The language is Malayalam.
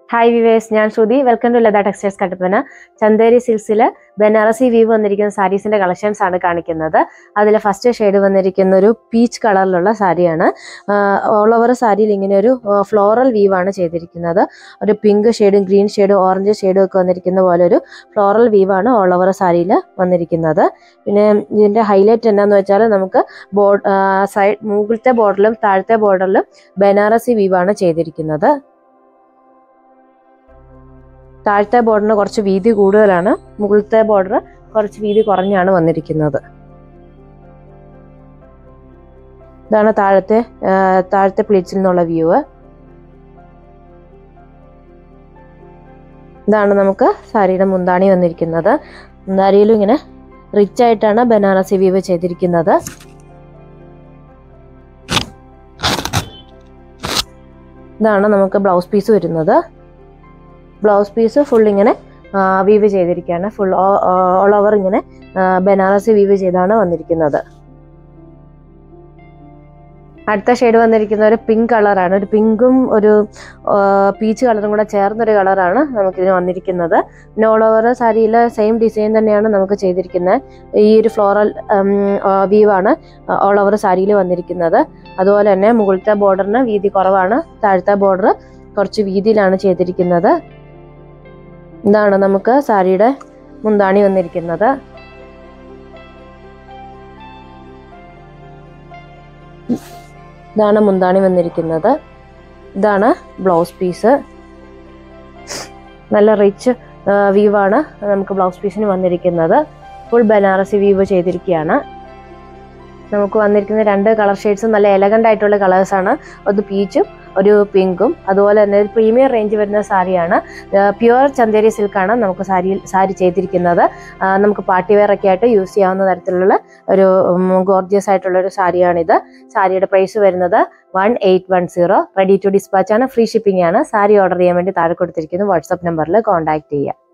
ഹായ് വിവേസ് ഞാൻ Shruti welcome to Latha textiles Kattappana Chanderi സിൽസിൽ ബനാറസി വീവ് വന്നിരിക്കുന്ന സാരീസിന്റെ കളക്ഷൻസ് ആണ് കാണിക്കുന്നത് അതിൽ ഫസ്റ്റ് ഷെയ്ഡ് വന്നിരിക്കുന്ന ഒരു പീച്ച് കളറിലുള്ള സാരിയാണ് ഓൾ ഓവർ സാരിയിൽ ഇങ്ങനെ ഒരു ഫ്ലോറൽ വീവാണ് ചെയ്തിരിക്കുന്നത് ഒരു പിങ്ക് ഷെയ്ഡും ഗ്രീൻ ഷെയ്ഡും ഓറഞ്ച് ഷെയ്ഡും ഒക്കെ വന്നിരിക്കുന്ന പോലെ ഒരു ഫ്ലോറൽ വീവാണ് ഓൾ ഓവർ സാരിയിൽ വന്നിരിക്കുന്നത് പിന്നെ ഇതിന്റെ ഹൈലൈറ്റ് എന്താന്ന് വെച്ചാൽ നമുക്ക് ബോർഡ് സൈഡ് മുകളിലത്തെ ബോർഡറിലും താഴത്തെ ബോർഡറിലും ബനാറസി വീവാണ് ചെയ്തിരിക്കുന്നത് താഴത്തെ ബോർഡറിന് കുറച്ച് വീതി കൂടുതലാണ് മുകളിലത്തെ ബോർഡർ കുറച്ച് വീതി കുറഞ്ഞാണ് വന്നിരിക്കുന്നത് ഇതാണ് താഴത്തെ ആ, താഴത്തെ പ്ലേറ്റ്സിൽ നിന്നുള്ള വ്യൂ ഇതാണ് നമുക്ക് സാരിയുടെ മുന്താണി വന്നിരിക്കുന്നത് മുന്താണിയിലും ഇങ്ങനെ റിച്ച് ആയിട്ടാണ് ബനാറസി വീവ് ചെയ്തിരിക്കുന്നത് ഇതാണ് നമുക്ക് ബ്ലൗസ് പീസ് വരുന്നത് ബ്ലൗസ് പീസ് ഫുൾ ഇങ്ങനെ വീവ് ചെയ്തിരിക്കുകയാണ് ഫുൾ ഓൾ ഓവർ ഇങ്ങനെ ആ, ബനാറസി വീവ് ചെയ്താണ് വന്നിരിക്കുന്നത് അടുത്ത ഷെയ്ഡ് വന്നിരിക്കുന്ന ഒരു പിങ്ക് കളറാണ് ഒരു പിങ്കും ഒരു പീച്ച് കളറും കൂടെ ചേർന്നൊരു കളറാണ് നമുക്കിതിന് വന്നിരിക്കുന്നത് പിന്നെ ഓൾ ഓവർ സാരിയിൽ സെയിം ഡിസൈൻ തന്നെയാണ് നമുക്ക് ചെയ്തിരിക്കുന്നത് ഈ ഒരു ഫ്ലോറൽ വീവാണ് ഓൾ ഓവർ സാരിയിൽ വന്നിരിക്കുന്നത് അതുപോലെ തന്നെ മുകളിലത്തെ ബോർഡറിന് വീതി കുറവാണ് താഴത്തെ ബോർഡർ കുറച്ച് വീതിയിലാണ് ചെയ്തിരിക്കുന്നത് ഇതാണ് നമുക്ക് സാരിയുടെ മുന്താണി വന്നിരിക്കുന്നത് ഇതാണ് മുന്താണി വന്നിരിക്കുന്നത് ഇതാണ് ബ്ലൗസ് പീസ് നല്ല റിച്ച് വീവാണ് നമുക്ക് ബ്ലൗസ് പീസിന് വന്നിരിക്കുന്നത് ഫുൾ ബനാറസി വീവ് ചെയ്തിരിക്കുകയാണ് നമുക്ക് വന്നിരിക്കുന്ന രണ്ട് കളർ ഷെയ്ഡ്സും നല്ല എലഗൻ്റ് ആയിട്ടുള്ള കളേഴ്സാണ് ഒന്ന് പീച്ചും ഒരു പിങ്കും അതുപോലെ തന്നെ ഒരു പ്രീമിയം റേഞ്ച് വരുന്ന സാരിയാണ് പ്യുവർ ചന്തേരി സിൽക്കാണ് നമുക്ക് സാരിയിൽ സാരി ചെയ്തിരിക്കുന്നത് ആ, നമുക്ക് പാർട്ടി വെയർ ഒക്കെ ആയിട്ട് യൂസ് ചെയ്യാവുന്ന തരത്തിലുള്ള ഒരു ഗോർജിയസ് ആയിട്ടുള്ള ഒരു സാരിയാണിത് സാരിയുടെ പ്രൈസ് വരുന്നത് one eight one zero ready to dispatch ആണ് ഫ്രീ ഷിപ്പിംഗ് ആണ് സാരി ഓർഡർ ചെയ്യാൻ വേണ്ടി താഴെ കൊടുത്തിരിക്കുന്നു വാട്സപ്പ് നമ്പറിൽ കോൺടാക്ട് ചെയ്യുക